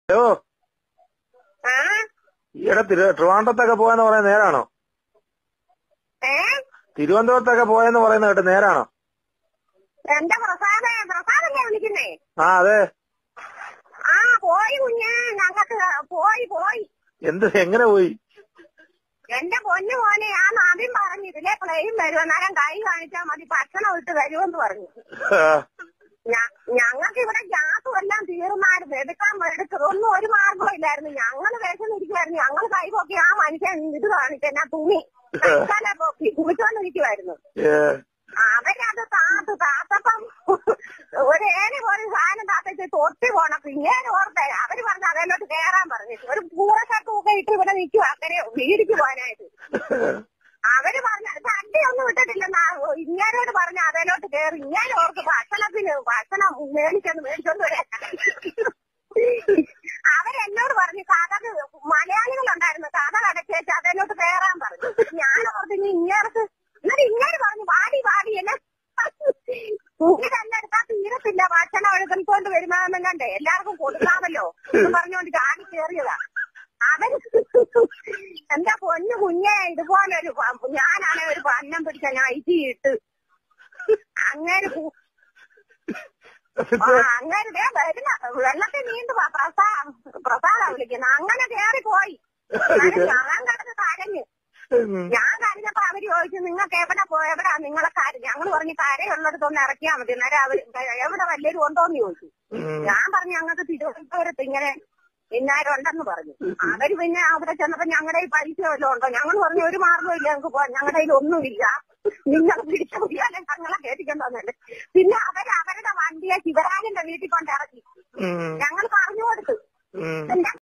Hello ആ ഈയിടെ തിരു ട്രിവാൻഡ്രത്തൊക്കെ പോയെന്ന് പറയുന്നത് നേരാണോ ഏ തിരുവനന്തപുരത്തൊക്കെ പോയെന്ന് പറയുന്നത് കേട്ട് നേരാണോ എന്റെ പ്രസാദ പ്രസാദല്ലേ വിളിക്കുന്നേ ആ അതെ ആ പോയി കുഞ്ഞ് ഞങ്ങക്ക് പോയി പോയി എന്ത് എങ്ങനെ പോയി എന്റെ പൊന്നു മോനെ ഞാൻ ആദ്യം പറഞ്ഞു ഇതിലെ പ്ലെയിൻ വരും അന്നേരം കൈ കാണിച്ചാൽ മതി ഭക്ഷണം ഇട്ട് വരുമെന്ന് പറഞ്ഞു ഞങ്ങൾക്ക് ഇവിടെ ഗ്യാസും എല്ലാം തീർന്നായിരുന്നു എടുക്കാൻ എടുക്കും ഒന്നും ഒരു മാർഗവും ഇല്ലായിരുന്നു ഞങ്ങൾ വിശന്നിരിക്കുമായിരുന്നു ഞങ്ങൾ കൈ പൊക്കി ആ മനുഷ്യൻ ഇത് കാണിച്ചെന്നാ തുണി കൈക്കാലെ പൊക്കി കുളിച്ചോണ്ടിരിക്കുമായിരുന്നു ഏ, അവരത് താത്തു താത്തപ്പം ഒരു ഏന് പോലെ സാധനം താത്തച്ച് തൊട്ടി പോണം പിന്നേന് ഓർത്തെ അവര് പറഞ്ഞ അതിലോട്ട് കയറാൻ പറഞ്ഞു ഒരു പൂറക്കട്ടൊക്കെ ഇട്ട് ഇവിടെ നിൽക്കും അക്കരെ വീടിക്ക് പോകാനായിട്ട് അവര് പറഞ്ഞ തട്ടി ഒന്നും വിട്ടിട്ടില്ലെന്നാ ഇങ്ങനോട് പറഞ്ഞ അതിലോട്ട് കയറി ഇങ്ങനെ ഓർക്ക് ഭക്ഷണത്തിന് ഭക്ഷണം മേടിച്ചൊന്ന് മേടിച്ചോണ്ട് വരാൻ അവരെന്നോട് പറഞ്ഞു കഥ മലയാളികളുണ്ടായിരുന്നു കഥ കടച്ചേച്ച് അതിലോട്ട് കയറാൻ പറഞ്ഞു ഞാൻ ഓർത്ത് ഇനി ഇങ്ങേർക്ക് എന്നിട്ട് ഇങ്ങനെ പറഞ്ഞു വാടി വാടി എന്നെ കുഞ്ഞി തന്നെ എടുത്താൽ തീരത്തില്ല ഭക്ഷണം എഴുതിക്കൊണ്ട് വരുന്നതെന്നും കണ്ടേ എല്ലാവർക്കും കൊടുക്കാമല്ലോ എന്ന് പറഞ്ഞുകൊണ്ട് ചാടി കയറിയതാ അവൻ എന്റെ പൊന്നു കുഞ്ഞെ ഇതുപോലൊരു പ- ഞാനാണെ ഒരു പന്നം പിടിച്ച നൈറ്റി ഇട്ട് അങ്ങനെ കു- ആ, അങ്ങനെ ദേ വരുന്ന വെള്ളത്തിൽ നീണ്ടു വാ, പ്രസാ പ്രസാദ വിളിക്കുന്നത് അങ്ങനെ കയറി പോയി ഞാൻ കിടന്ന് കരഞ്ഞു ഉം. ഞാൻ കരഞ്ഞപ്പോ അവര് ചോദിച്ചു നിങ്ങൾക്ക് എവിടെ പോ എവിടാ നിങ്ങളെ കര ഞങ്ങൾ പറഞ്ഞു കരയുള്ളിടത്തൊന്ന് ഇറക്കിയാൽ മതി അന്നേരം അവര് എവിടെ വല്ലവരും ഉണ്ടോന്ന് ചോദിച്ചു ഉം. ഞാൻ പറഞ്ഞു ഞങ്ങൾക്ക് തിരുവനന്തപുരത്ത് ഇങ്ങനെ ഇന്നാരും ഉണ്ടെന്ന് പറഞ്ഞു അവര് പിന്നെ അവിടെ ചെന്നപ്പോ ഞങ്ങളുടെ ഈ പൈസ വല്ലതും ഉണ്ടോ ഞങ്ങൾ പറഞ്ഞു ഒരു മാർഗ്ഗവും ഇല്ല ഞങ്ങൾക്ക് പോവാൻ ഞങ്ങളുടെ കയ്യിൽ ഒന്നുമില്ല നിങ്ങൾ പിടിച്ചു പോയാലേ ഞങ്ങളെ കേട്ടിട്ടുണ്ടോന്നല്ലേ പിന്നെ അവര് അവരുടെ വണ്ടിയെ ശിവരാജന്റെ വീട്ടിൽ കൊണ്ട് ഇറക്കി ഉം. ഞങ്ങൾ പറഞ്ഞു കൊടുത്തു ഉം. പിന്നെ